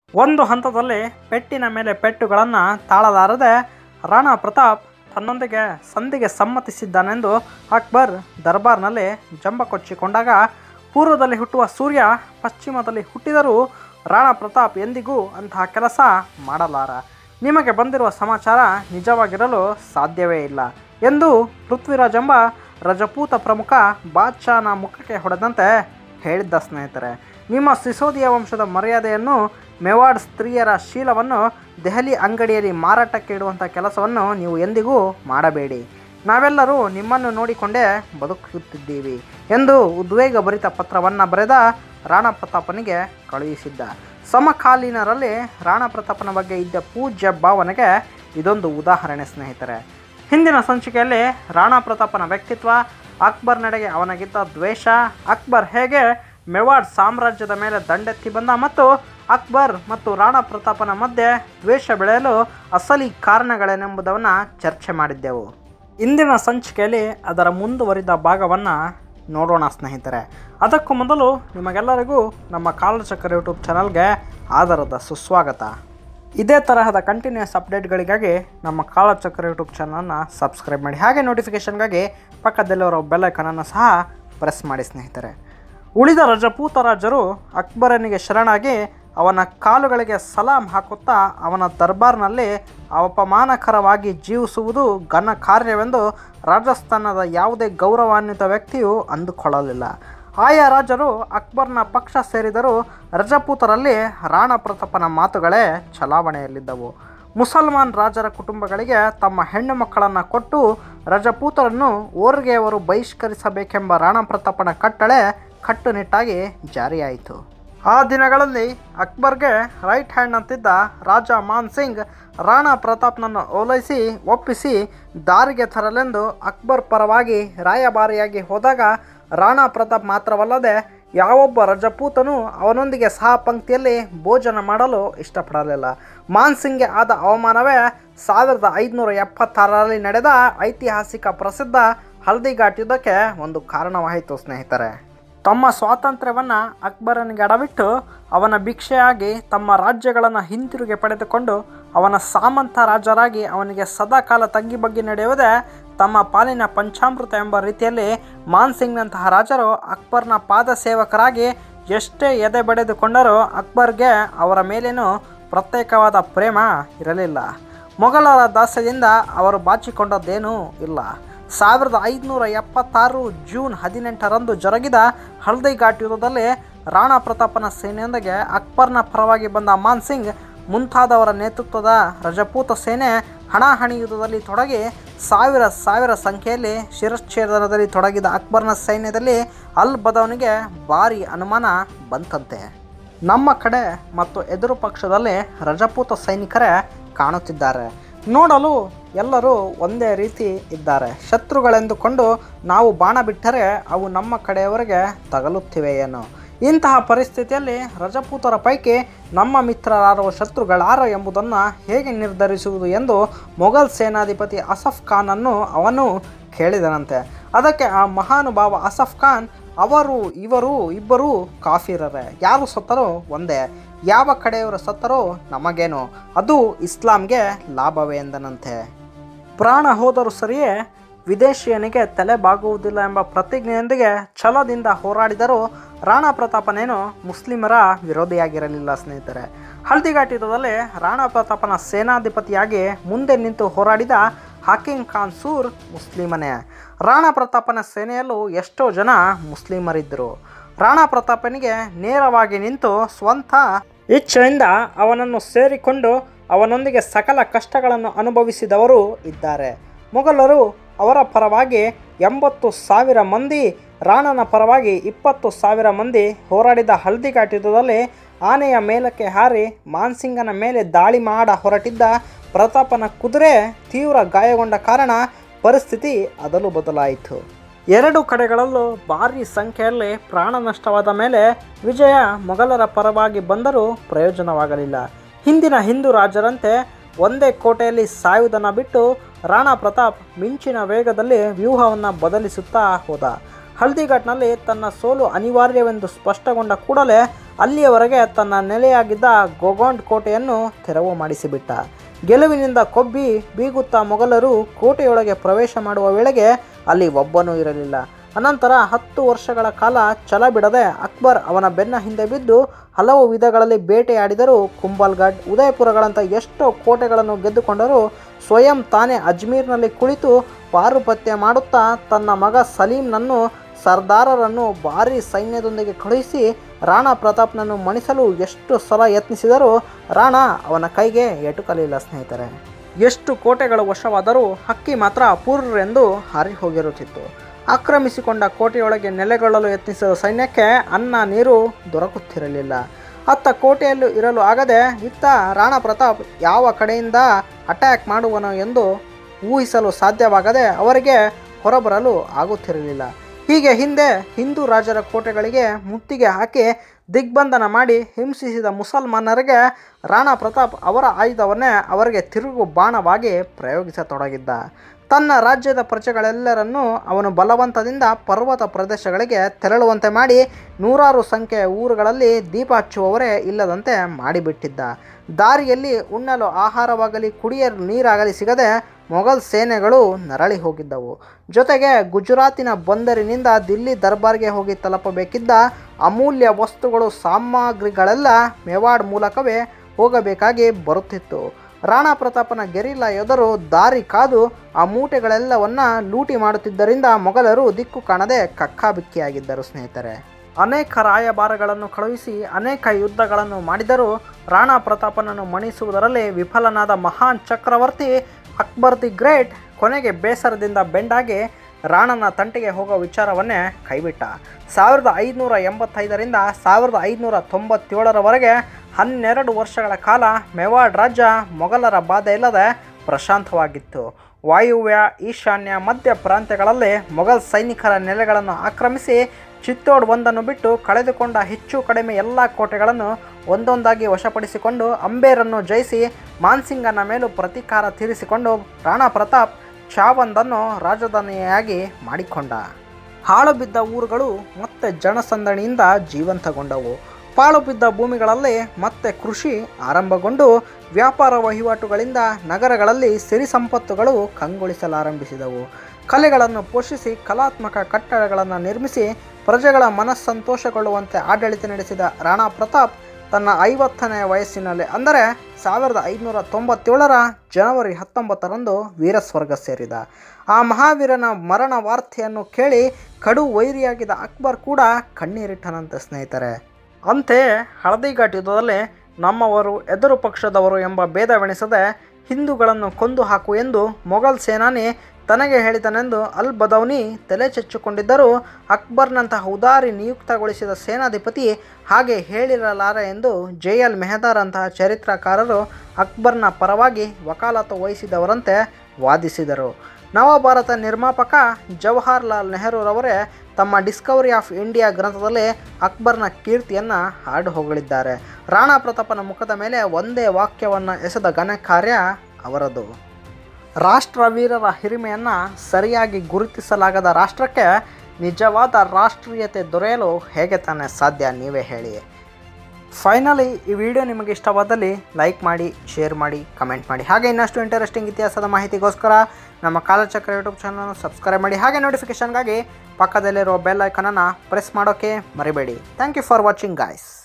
ಒಂದು ಹಂತದಲ್ಲಿ ಪೆಟ್ಟಿನ ಮೇಲೆ ಪೆಟ್ಟುಗಳನ್ನು ತಾಳಲಾರದೆ ರಾಣಾ ಪ್ರತಾಪ್ ತನ್ನೊಂದಿಗೆ ಸಂಧಿಗೆ ಸಮ್ಮತಿಸಿದ್ದಾನೆಂದು ಅಕ್ಬರ್ ದರ್ಬಾರ್ನಲ್ಲಿ ಜಂಬ ಕೊಚ್ಚಿಕೊಂಡಾಗ ಪೂರ್ವದಲ್ಲಿ ಹುಟ್ಟುವ ಸೂರ್ಯ ಪಶ್ಚಿಮದಲ್ಲಿ ಹುಟ್ಟಿದರೂ ರಾಣಾ ಪ್ರತಾಪ್ ಎಂದಿಗೂ ಅಂತಹ ಕೆಲಸ ಮಾಡಲಾರ ನಿಮಗೆ ಬಂದಿರುವ ಸಮಾಚಾರ ನಿಜವಾಗಿರಲು ಸಾಧ್ಯವೇ ಇಲ್ಲ ಎಂದು ಪೃಥ್ವಿರಾಜ್ ಎಂಬ ರಜಪೂತ ಪ್ರಮುಖ ಬಾದ್ಶಾನ ಮುಖಕ್ಕೆ ಹೊಡೆದಂತೆ ಹೇಳಿದ್ದ ಸ್ನೇಹಿತರೆ ನಿಮ್ಮ ಸಿಸೋದಿಯ ವಂಶದ ಮರ್ಯಾದೆಯನ್ನು ಮೆವಾಡ್ ಸ್ತ್ರೀಯರ ಶೀಲವನ್ನು ದೆಹಲಿ ಅಂಗಡಿಯಲ್ಲಿ ಮಾರಾಟಕ್ಕೆ ಇಡುವಂಥ ಕೆಲಸವನ್ನು ನೀವು ಎಂದಿಗೂ ಮಾಡಬೇಡಿ ನಾವೆಲ್ಲರೂ ನಿಮ್ಮನ್ನು ನೋಡಿಕೊಂಡೇ ಬದುಕುತ್ತಿದ್ದೀವಿ ಎಂದು ಉದ್ವೇಗಭರಿತ ಪತ್ರವನ್ನು ಬರೆದ ರಾಣಾ ಪ್ರತಾಪನಿಗೆ ಕಳುಹಿಸಿದ್ದ ಸಮಕಾಲೀನರಲ್ಲಿ ರಾಣಾ ಪ್ರತಾಪನ ಬಗ್ಗೆ ಇದ್ದ ಪೂಜ್ಯ ಭಾವನೆಗೆ ಇದೊಂದು ಉದಾಹರಣೆ ಸ್ನೇಹಿತರೆ ಹಿಂದಿನ ಸಂಚಿಕೆಯಲ್ಲಿ ರಾಣಾ ಪ್ರತಾಪನ ವ್ಯಕ್ತಿತ್ವ ಅಕ್ಬರ್ ನಡೆಗೆ ಅವನಿಗಿದ್ದ ದ್ವೇಷ ಅಕ್ಬರ್ ಹೇಗೆ ಮೆವಾಡ್ ಸಾಮ್ರಾಜ್ಯದ ಮೇಲೆ ದಂಡೆತ್ತಿ ಬಂದ ಮತ್ತು ಅಕ್ಬರ್ ಮತ್ತು ರಾಣಾ ಪ್ರತಾಪನ ಮಧ್ಯೆ ದ್ವೇಷ ಬೆಳೆಯಲು ಅಸಲಿ ಕಾರಣಗಳೇನೆಂಬುದನ್ನು ಚರ್ಚೆ ಮಾಡಿದ್ದೆವು ಇಂದಿನ ಸಂಚಿಕೆಯಲ್ಲಿ ಅದರ ಮುಂದುವರಿದ ಭಾಗವನ್ನು ನೋಡೋಣ ಸ್ನೇಹಿತರೆ ಅದಕ್ಕೂ ಮೊದಲು ನಿಮಗೆಲ್ಲರಿಗೂ ನಮ್ಮ ಕಾಲಚಕ್ರ ಯೂಟ್ಯೂಬ್ ಚಾನಲ್ಗೆ ಆಧಾರದ ಸುಸ್ವಾಗತ ಇದೇ ತರಹದ ಕಂಟಿನ್ಯೂಸ್ ಅಪ್ಡೇಟ್ಗಳಿಗಾಗಿ ನಮ್ಮ ಕಾಲಚಕ್ರ ಯೂಟ್ಯೂಬ್ ಚಾನಲನ್ನು ಸಬ್ಸ್ಕ್ರೈಬ್ ಮಾಡಿ ಹಾಗೆ ನೋಟಿಫಿಕೇಷನ್ಗಾಗಿ ಪಕ್ಕದಲ್ಲಿರೋ ಬೆಲ್ಲೈಕನನ್ನು ಸಹ ಪ್ರೆಸ್ ಮಾಡಿ ಸ್ನೇಹಿತರೆ ಉಳಿದ ರಜಪೂತ ರಾಜರು ಅಕ್ಬರನಿಗೆ ಶರಣಾಗಿ ಅವನ ಕಾಲುಗಳಿಗೆ ಸಲಾಂ ಹಾಕುತ್ತಾ ಅವನ ದರ್ಬಾರ್ನಲ್ಲಿ ಅಪಮಾನಕರವಾಗಿ ಜೀವಿಸುವುದು ಘನ ಕಾರ್ಯವೆಂದು ರಾಜಸ್ಥಾನದ ಯಾವುದೇ ಗೌರವಾನ್ವಿತ ವ್ಯಕ್ತಿಯು ಅಂದುಕೊಳ್ಳಲಿಲ್ಲ ಆಯಾ ರಾಜರು ಅಕ್ಬರ್ನ ಪಕ್ಷ ಸೇರಿದರೂ ರಜಪೂತರಲ್ಲಿ ರಾಣಾ ಪ್ರತಾಪನ ಮಾತುಗಳೇ ಚಲಾವಣೆಯಲ್ಲಿದ್ದವು ಮುಸಲ್ಮಾನ್ ರಾಜರ ಕುಟುಂಬಗಳಿಗೆ ತಮ್ಮ ಹೆಣ್ಣು ಮಕ್ಕಳನ್ನು ಕೊಟ್ಟು ರಜಪೂತರನ್ನು ಓರ್ಗೆಯವರು ಬಹಿಷ್ಕರಿಸಬೇಕೆಂಬ ರಾಣಾ ಪ್ರತಾಪನ ಕಟ್ಟಳೆ ಕಟ್ಟುನಿಟ್ಟಾಗಿ ಜಾರಿಯಾಯಿತು ಆ ದಿನಗಳಲ್ಲಿ ಅಕ್ಬರ್ಗೆ ರೈಟ್ ಹ್ಯಾಂಡ್ ಅಂತಿದ್ದ ರಾಜ ಮಾನ್ ಸಿಂಗ್ ರಾಣಾ ಪ್ರತಾಪ್ನನ್ನು ಓಲೈಸಿ ಒಪ್ಪಿಸಿ ದಾರಿಗೆ ತರಲೆಂದು ಅಕ್ಬರ್ ಪರವಾಗಿ ರಾಯಭಾರಿಯಾಗಿ ಹೋದಾಗ ರಾಣಾ ಪ್ರತಾಪ್ ಮಾತ್ರವಲ್ಲದೆ ಯಾವೊಬ್ಬ ರಜಪೂತನು ಅವನೊಂದಿಗೆ ಸಹ ಪಂಕ್ತಿಯಲ್ಲಿ ಭೋಜನ ಮಾಡಲು ಇಷ್ಟಪಡಲಿಲ್ಲ ಮಾನ್ ಸಿಂಗ್ಗೆ ಆದ ಅವಮಾನವೇ ಸಾವಿರದ ಐದುನೂರ ಎಪ್ಪತ್ತಾರರಲ್ಲಿ ನಡೆದ ಐತಿಹಾಸಿಕ ಪ್ರಸಿದ್ಧ ಹಲ್ದಿಘಾಟ್ ಯುದ್ಧಕ್ಕೆ ಒಂದು ಕಾರಣವಾಯಿತು ಸ್ನೇಹಿತರೆ ತಮ್ಮ ಸ್ವಾತಂತ್ರ್ಯವನ್ನು ಅಕ್ಬರನಿಗೆ ಅಡವಿಟ್ಟು ಅವನ ಭಿಕ್ಷೆಯಾಗಿ ತಮ್ಮ ರಾಜ್ಯಗಳನ್ನು ಹಿಂತಿರುಗಿ ಪಡೆದುಕೊಂಡು ಅವನ ಸಾಮಂತ ರಾಜರಾಗಿ ಅವನಿಗೆ ಸದಾಕಾಲ ತಗ್ಗಿ ಬಗ್ಗಿ ನಡೆಯುವುದೇ ತಮ್ಮ ಪಾಲಿನ ಪಂಚಾಮೃತ ಎಂಬ ರೀತಿಯಲ್ಲಿ ಮಾನ್ ಸಿಂಗ್ನಂತಹ ರಾಜರು ಅಕ್ಬರ್ನ ಪಾದ ಸೇವಕರಾಗಿ ಎಷ್ಟೇ ಎದೆ ಬಡಿದುಕೊಂಡರೂ ಅಕ್ಬರ್ಗೆ ಅವರ ಮೇಲೇನೂ ಪ್ರತ್ಯೇಕವಾದ ಪ್ರೇಮ ಇರಲಿಲ್ಲ ಮೊಘಲರ ದಾಸ್ಯದಿಂದ ಅವರು ಬಾಚಿಕೊಂಡದ್ದೇನೂ ಇಲ್ಲ ಸಾವಿರದ ಐದುನೂರ ಎಪ್ಪತ್ತಾರು ಜೂನ್ ಹದಿನೆಂಟರಂದು ಜರುಗಿದ ಹಲ್ದಿ ಘಾಟ್ ಯುದ್ಧದಲ್ಲಿ ರಾಣಾ ಪ್ರತಾಪನ ಸೇನೆಯೊಂದಿಗೆ ಅಕ್ಬರ್ನ ಪರವಾಗಿ ಬಂದ ಮಾನ್ ಸಿಂಗ್ ಮುಂತಾದವರ ನೇತೃತ್ವದ ರಜಪೂತ ಸೇನೆ ಹಣಾಹಣಿ ಯುದ್ಧದಲ್ಲಿ ತೊಡಗಿ ಸಾವಿರ ಸಾವಿರ ಸಂಖ್ಯೆಯಲ್ಲಿ ಶಿರಚ್ಛೇದನದಲ್ಲಿ ತೊಡಗಿದ ಅಕ್ಬರ್ನ ಸೈನ್ಯದಲ್ಲಿ ಅಲ್ ಬದವನಿಗೆ ಭಾರಿ ಅನುಮಾನ ಬಂತಂತೆ ನಮ್ಮ ಕಡೆ ಮತ್ತು ಎದುರು ಪಕ್ಷದಲ್ಲಿ ರಜಪೂತ ಸೈನಿಕರೇ ಕಾಣುತ್ತಿದ್ದಾರೆ ನೋಡಲು ಎಲ್ಲರೂ ಒಂದೇ ರೀತಿ ಇದ್ದಾರೆ ಶತ್ರುಗಳೆಂದುಕೊಂಡು ನಾವು ಬಾಣ ಬಿಟ್ಟರೆ ಅವು ನಮ್ಮ ಕಡೆಯವರೆಗೆ ತಗಲುತ್ತಿವೆಯೇನೋ ಇಂತಹ ಪರಿಸ್ಥಿತಿಯಲ್ಲಿ ರಜಪೂತರ ಪೈಕಿ ನಮ್ಮ ಮಿತ್ರರಾರೋ ಶತ್ರುಗಳಾರೋ ಎಂಬುದನ್ನು ಹೇಗೆ ನಿರ್ಧರಿಸುವುದು ಎಂದು ಮೊಘಲ್ ಸೇನಾಧಿಪತಿ ಅಸಫ್ ಖಾನನ್ನು ಅವನು ಕೇಳಿದನಂತೆ ಅದಕ್ಕೆ ಆ ಮಹಾನುಭಾವ ಅಸಫ್ ಖಾನ್ ಅವರು ಇವರು ಇಬ್ಬರು ಕಾಫಿರರೇ ಯಾರು ಸತ್ತರೋ ಒಂದೇ ಯಾವ ಕಡೆಯವರು ಸತ್ತರೋ ನಮಗೇನು ಅದು ಇಸ್ಲಾಂಗೆ ಲಾಭವೇ ಎಂದನಂತೆ ಪ್ರಾಣ ಹೋದರೂ ಸರಿಯೇ ವಿದೇಶಿಯನಿಗೆ ತಲೆ ಬಾಗುವುದಿಲ್ಲ ಎಂಬ ಪ್ರತಿಜ್ಞೆಯೊಂದಿಗೆ ಛಲದಿಂದ ಹೋರಾಡಿದರೂ ರಾಣಾ ಪ್ರತಾಪನೇನು ಮುಸ್ಲಿಮರ ವಿರೋಧಿಯಾಗಿರಲಿಲ್ಲ ಸ್ನೇಹಿತರೆ ಹಲ್ದಿಘಾಟ್ ಯುದ್ಧದಲ್ಲಿ ರಾಣಾ ಪ್ರತಾಪನ ಸೇನಾಧಿಪತಿಯಾಗಿ ಮುಂದೆ ನಿಂತು ಹೋರಾಡಿದ ಹಾಕಿಂ ಖಾನ್ ಸೂರ್ ಮುಸ್ಲಿಮನೇ ರಾಣಾ ಪ್ರತಾಪನ ಸೇನೆಯಲ್ಲೂ ಎಷ್ಟೋ ಜನ ಮುಸ್ಲಿಮರಿದ್ದರು ರಾಣಾ ಪ್ರತಾಪನಿಗೆ ನೇರವಾಗಿ ನಿಂತು ಸ್ವಂತ ಇಚ್ಛೆಯಿಂದ ಅವನನ್ನು ಸೇರಿಕೊಂಡು ಅವನೊಂದಿಗೆ ಸಕಲ ಕಷ್ಟಗಳನ್ನು ಅನುಭವಿಸಿದವರು ಇದ್ದಾರೆ ಮೊಘಲರು ಅವರ ಪರವಾಗಿ ಎಂಬತ್ತು ಸಾವಿರ ಮಂದಿ ರಾಣನ ಪರವಾಗಿ ಇಪ್ಪತ್ತು ಸಾವಿರ ಮಂದಿ ಹೋರಾಡಿದ ಹಲ್ದಿಘಾಟ್ ಯುದ್ಧದಲ್ಲಿ ಆನೆಯ ಮೇಲಕ್ಕೆ ಹಾರಿ ಮಾನ್ಸಿಂಗನ ಮೇಲೆ ದಾಳಿ ಮಾಡ ಹೊರಟಿದ್ದ ಪ್ರತಾಪನ ಕುದುರೆ ತೀವ್ರ ಗಾಯಗೊಂಡ ಕಾರಣ ಪರಿಸ್ಥಿತಿ ಅದಲು ಬದಲಾಯಿತು ಎರಡು ಕಡೆಗಳಲ್ಲೂ ಭಾರಿ ಸಂಖ್ಯೆಯಲ್ಲಿ ಪ್ರಾಣ ನಷ್ಟವಾದ ಮೇಲೆ ವಿಜಯ ಮೊಘಲರ ಪರವಾಗಿ ಬಂದರೂ ಪ್ರಯೋಜನವಾಗಲಿಲ್ಲ ಹಿಂದಿನ ಹಿಂದೂ ರಾಜರಂತೆ ಒಂದೇ ಕೋಟೆಯಲ್ಲಿ ಸಾಯುವುದನ್ನು ಬಿಟ್ಟು ರಾಣಾ ಪ್ರತಾಪ್ ಮಿಂಚಿನ ವೇಗದಲ್ಲಿ ವ್ಯೂಹವನ್ನು ಬದಲಿಸುತ್ತಾ ಹೋದ ಹಲ್ದಿಘಾಟ್ನಲ್ಲಿ ತನ್ನ ಸೋಲು ಅನಿವಾರ್ಯವೆಂದು ಸ್ಪಷ್ಟಗೊಂಡ ಕೂಡಲೇ ಅಲ್ಲಿಯವರೆಗೆ ತನ್ನ ನೆಲೆಯಾಗಿದ್ದ ಗೋಗೊಂಡ್ ಕೋಟೆಯನ್ನು ತೆರವು ಮಾಡಿಸಿಬಿಟ್ಟ ಗೆಲುವಿನಿಂದ ಕೊಬ್ಬಿ ಬೀಗುತ್ತಾ ಮೊಘಲರು ಕೋಟೆಯೊಳಗೆ ಪ್ರವೇಶ ಮಾಡುವ ವೇಳೆಗೆ ಅಲ್ಲಿ ಒಬ್ಬನೂ ಇರಲಿಲ್ಲ ಅನಂತರ ಹತ್ತು ವರ್ಷಗಳ ಕಾಲ ಛಲ ಬಿಡದೆ ಅಕ್ಬರ್ ಅವನ ಬೆನ್ನ ಹಿಂದೆ ಬಿದ್ದು ಹಲವು ವಿಧಗಳಲ್ಲಿ ಬೇಟೆಯಾಡಿದರೂ ಕುಂಬಲ್ಗಢ್ ಉದಯಪುರಗಳಂಥ ಎಷ್ಟೋ ಕೋಟೆಗಳನ್ನು ಗೆದ್ದುಕೊಂಡರೂ ಸ್ವಯಂ ತಾನೇ ಅಜ್ಮೀರ್ನಲ್ಲಿ ಕುಳಿತು ಪಾರುಪತ್ಯ ಮಾಡುತ್ತಾ ತನ್ನ ಮಗ ಸಲೀಂನನ್ನು ಸರ್ದಾರರನ್ನು ಭಾರೀ ಸೈನ್ಯದೊಂದಿಗೆ ಕಳುಹಿಸಿ ರಾಣಾ ಪ್ರತಾಪ್ನನ್ನು ಮಣಿಸಲು ಎಷ್ಟು ಸಲ ಯತ್ನಿಸಿದರೂ ರಾಣಾ ಅವನ ಕೈಗೆ ಎಟುಕಲಿಲ್ಲ ಸ್ನೇಹಿತರೆ ಎಷ್ಟು ಕೋಟೆಗಳು ವಶವಾದರೂ ಹಕ್ಕಿ ಮಾತ್ರ ಪೂರ್ರೆಂದು ಹಾರಿ ಹೋಗಿರುತ್ತಿತ್ತು ಆಕ್ರಮಿಸಿಕೊಂಡ ಕೋಟೆಯೊಳಗೆ ನೆಲೆಗೊಳ್ಳಲು ಯತ್ನಿಸಿದ ಸೈನ್ಯಕ್ಕೆ ಅನ್ನ ನೀರು ದೊರಕುತ್ತಿರಲಿಲ್ಲ ಅತ್ತ ಕೋಟೆಯಲ್ಲೂ ಇರಲು ಆಗದೆ ಇತ್ತ ರಾಣಾ ಪ್ರತಾಪ್ ಯಾವ ಕಡೆಯಿಂದ ಅಟ್ಯಾಕ್ ಮಾಡುವನು ಎಂದು ಊಹಿಸಲು ಸಾಧ್ಯವಾಗದೆ ಅವರಿಗೆ ಹೊರಬರಲು ಆಗುತ್ತಿರಲಿಲ್ಲ ಹೀಗೆ ಹಿಂದೆ ಹಿಂದೂ ರಾಜರ ಕೋಟೆಗಳಿಗೆ ಮುತ್ತಿಗೆ ಹಾಕಿ ದಿಗ್ಬಂಧನ ಮಾಡಿ ಹಿಂಸಿಸಿದ ಮುಸಲ್ಮಾನರಿಗೆ ರಾಣಾ ಪ್ರತಾಪ್ ಅವರ ಆಯುಧವನ್ನೇ ಅವರಿಗೆ ತಿರುಗು ಬಾಣವಾಗಿ ಪ್ರಯೋಗಿಸತೊಡಗಿದ್ದ ತನ್ನ ರಾಜ್ಯದ ಪ್ರಜೆಗಳೆಲ್ಲರನ್ನೂ ಅವನು ಬಲವಂತದಿಂದ ಪರ್ವತ ಪ್ರದೇಶಗಳಿಗೆ ತೆರಳುವಂತೆ ಮಾಡಿ ನೂರಾರು ಸಂಖ್ಯೆಯ ಊರುಗಳಲ್ಲಿ ದೀಪ ಹಚ್ಚುವವರೇ ಇಲ್ಲದಂತೆ ಮಾಡಿಬಿಟ್ಟಿದ್ದ ದಾರಿಯಲ್ಲಿ ಉಣ್ಣಲು ಆಹಾರವಾಗಲಿ ಕುಡಿಯಲು ನೀರಾಗಲಿ ಸಿಗದೆ ಮೊಘಲ್ ಸೇನೆಗಳು ನರಳಿ ಹೋಗಿದ್ದವು ಜೊತೆಗೆ ಗುಜರಾತಿನ ಬಂದರಿನಿಂದ ದಿಲ್ಲಿ ದರ್ಬಾರ್ಗೆ ಹೋಗಿ ತಲುಪಬೇಕಿದ್ದ ಅಮೂಲ್ಯ ವಸ್ತುಗಳು ಸಾಮಗ್ರಿಗಳೆಲ್ಲ ಮೇವಾಡ್ ಮೂಲಕವೇ ಹೋಗಬೇಕಾಗಿ ಬರುತ್ತಿತ್ತು ರಾಣಾ ಪ್ರತಾಪನ ಗೆರಿಲ್ಲಾ ಯೋಧರು ದಾರಿ ಕಾದು ಆ ಮೂಟೆಗಳೆಲ್ಲವನ್ನ ಲೂಟಿ ಮಾಡುತ್ತಿದ್ದರಿಂದ ಮೊಘಲರು ದಿಕ್ಕು ಕಾಣದೆ ಕಕ್ಕಾಬಿಕ್ಕಿಯಾಗಿದ್ದರು ಸ್ನೇಹಿತರೆ ಅನೇಕ ರಾಯಭಾರಗಳನ್ನು ಕಳುಹಿಸಿ ಅನೇಕ ಯುದ್ಧಗಳನ್ನು ಮಾಡಿದರೂ ರಾಣಾ ಪ್ರತಾಪನನ್ನು ಮಣಿಸುವುದರಲ್ಲಿ ವಿಫಲನಾದ ಮಹಾನ್ ಚಕ್ರವರ್ತಿ ಅಕ್ಬರ್ ದಿ ಗ್ರೇಟ್ ಕೊನೆಗೆ ಬೇಸರದಿಂದ ಬೆಂಡಾಗಿ ರಾಣನ ತಂಟೆಗೆ ಹೋಗೋ ವಿಚಾರವನ್ನೇ ಕೈಬಿಟ್ಟ ಸಾವಿರದ ಐದುನೂರ ಎಂಬತ್ತೈದರಿಂದ ಸಾವಿರದ ಐದುನೂರ ತೊಂಬತ್ತೇಳರವರೆಗೆ ಹನ್ನೆರಡು ವರ್ಷಗಳ ಕಾಲ ಮೆವಾಡ್ ರಾಜ್ಯ ಮೊಘಲರ ಬಾಧೆ ಇಲ್ಲದೆ ಪ್ರಶಾಂತವಾಗಿತ್ತು ವಾಯುವ್ಯ ಈಶಾನ್ಯ ಮಧ್ಯ ಪ್ರಾಂತ್ಯಗಳಲ್ಲಿ ಮೊಘಲ್ ಸೈನಿಕರ ನೆಲೆಗಳನ್ನು ಆಕ್ರಮಿಸಿ ಚಿತ್ತೋಡ್ ಒಂದನ್ನು ಬಿಟ್ಟು ಕಳೆದುಕೊಂಡ ಹೆಚ್ಚು ಕಡಿಮೆ ಎಲ್ಲ ಕೋಟೆಗಳನ್ನು ಒಂದೊಂದಾಗಿ ವಶಪಡಿಸಿಕೊಂಡು ಅಂಬೇರನ್ನು ಜಯಿಸಿ ಮಾನ್ಸಿಂಗನ ಮೇಲೂ ಪ್ರತೀಕಾರ ತೀರಿಸಿಕೊಂಡು ರಾಣಾ ಪ್ರತಾಪ್ ಚಾವಂದನ್ನು ರಾಜಧಾನಿಯಾಗಿ ಮಾಡಿಕೊಂಡ ಹಾಳು ಬಿದ್ದ ಊರುಗಳು ಮತ್ತೆ ಜನಸಂದಣಿಯಿಂದ ಜೀವಂತಗೊಂಡವು ಪಾಳು ಬಿದ್ದ ಭೂಮಿಗಳಲ್ಲಿ ಮತ್ತೆ ಕೃಷಿ ಆರಂಭಗೊಂಡು ವ್ಯಾಪಾರ ವಹಿವಾಟುಗಳಿಂದ ನಗರಗಳಲ್ಲಿ ಸಿರಿ ಸಂಪತ್ತುಗಳು ಕಂಗೊಳಿಸಲಾರಂಭಿಸಿದವು ಕಲೆಗಳನ್ನು ಪೋಷಿಸಿ ಕಲಾತ್ಮಕ ಕಟ್ಟಡಗಳನ್ನು ನಿರ್ಮಿಸಿ ಪ್ರಜೆಗಳ ಮನಸ್ಸಂತೋಷಗೊಳ್ಳುವಂತೆ ಆಡಳಿತ ನಡೆಸಿದ ರಾಣಾ ಪ್ರತಾಪ್ ತನ್ನ ಐವತ್ತನೇ ವಯಸ್ಸಿನಲ್ಲಿ ಅಂದರೆ ಸಾವಿರದ ಐದುನೂರ ತೊಂಬತ್ತೇಳರ ಜನವರಿ ಹತ್ತೊಂಬತ್ತರಂದು ವೀರಸ್ವರ್ಗ ಸೇರಿದ ಆ ಮಹಾವೀರನ ಮರಣ ವಾರ್ತೆಯನ್ನು ಕೇಳಿ ಕಡು ವೈರಿಯಾಗಿದ್ದ ಅಕ್ಬರ್ ಕೂಡ ಕಣ್ಣೀರಿಟ್ಟನಂತೆ ಸ್ನೇಹಿತರೆ ಅಂತೆಯೇ ಹಳದಿಘಾಟ್ ಯುದ್ಧದಲ್ಲಿ ನಮ್ಮವರು ಎದುರು ಪಕ್ಷದವರು ಎಂಬ ಭೇದವೆಣಿಸದೆ ಹಿಂದೂಗಳನ್ನು ಕೊಂದು ಹಾಕು ಎಂದು ಮೊಘಲ್ ಸೇನಾನಿ ತನಗೆ ಹೇಳಿದನೆಂದು ಅಲ್ ಬದೌನಿ ತಲೆ ಚೆಚ್ಚಿಕೊಂಡಿದ್ದರೂ ಅಕ್ಬರ್ನಂತಹ ಉದಾರಿ ನಿಯುಕ್ತಗೊಳಿಸಿದ ಸೇನಾಧಿಪತಿ ಹಾಗೆ ಹೇಳಿರಲಾರ ಎಂದು ಜೆ ಎಲ್ ಮೆಹದಾರ್ ಅಂತಹ ಚರಿತ್ರಕಾರರು ಅಕ್ಬರ್ನ ಪರವಾಗಿ ವಕಾಲತ್ತು ವಹಿಸಿದವರಂತೆ ವಾದಿಸಿದರು ನವಭಾರತ ನಿರ್ಮಾಪಕ ಜವಾಹರ್ಲಾಲ್ ನೆಹರೂರವರೇ ತಮ್ಮ ಡಿಸ್ಕವರಿ ಆಫ್ ಇಂಡಿಯಾ ಗ್ರಂಥದಲ್ಲಿ ಅಕ್ಬರ್ನ ಕೀರ್ತಿಯನ್ನು ಹಾಡು ಹೊಗಳಿದ್ದಾರೆ ರಾಣಾ ಪ್ರತಾಪನ ಮುಖದ ಮೇಲೆ ಒಂದೇ ವಾಕ್ಯವನ್ನು ಎಸೆದ ಘನ ಕಾರ್ಯ ಅವರದು ರಾಷ್ಟ್ರವೀರರ ಹಿರಿಮೆಯನ್ನು ಸರಿಯಾಗಿ ಗುರುತಿಸಲಾಗದ ರಾಷ್ಟ್ರಕ್ಕೆ ನಿಜವಾದ ರಾಷ್ಟ್ರೀಯತೆ ದೊರೆಯಲು ಹೇಗೆ ತಾನೇ ಸಾಧ್ಯ ನೀವೇ ಹೇಳಿ ಫೈನಲಿ ಈ ವಿಡಿಯೋ ನಿಮಗೆ ಇಷ್ಟವಾದಲ್ಲಿ ಲೈಕ್ ಮಾಡಿ ಶೇರ್ ಮಾಡಿ ಕಮೆಂಟ್ ಮಾಡಿ ಹಾಗೆ ಇನ್ನಷ್ಟು ಇಂಟರೆಸ್ಟಿಂಗ್ ಇತಿಹಾಸದ ಮಾಹಿತಿಗೋಸ್ಕರ ನಮ್ಮ ಕಾಲಚಕ್ರ ಯೂಟ್ಯೂಬ್ ಚಾನಲ್ನ ಸಬ್ಸ್ಕ್ರೈಬ್ ಮಾಡಿ ಹಾಗೆ ನೋಟಿಫಿಕೇಷನ್ಗಾಗಿ ಪಕ್ಕದಲ್ಲಿರೋ ಬೆಲ್ ಐಕನನ್ನು ಪ್ರೆಸ್ ಮಾಡೋಕ್ಕೆ ಮರಿಬೇಡಿ thank you for watching guys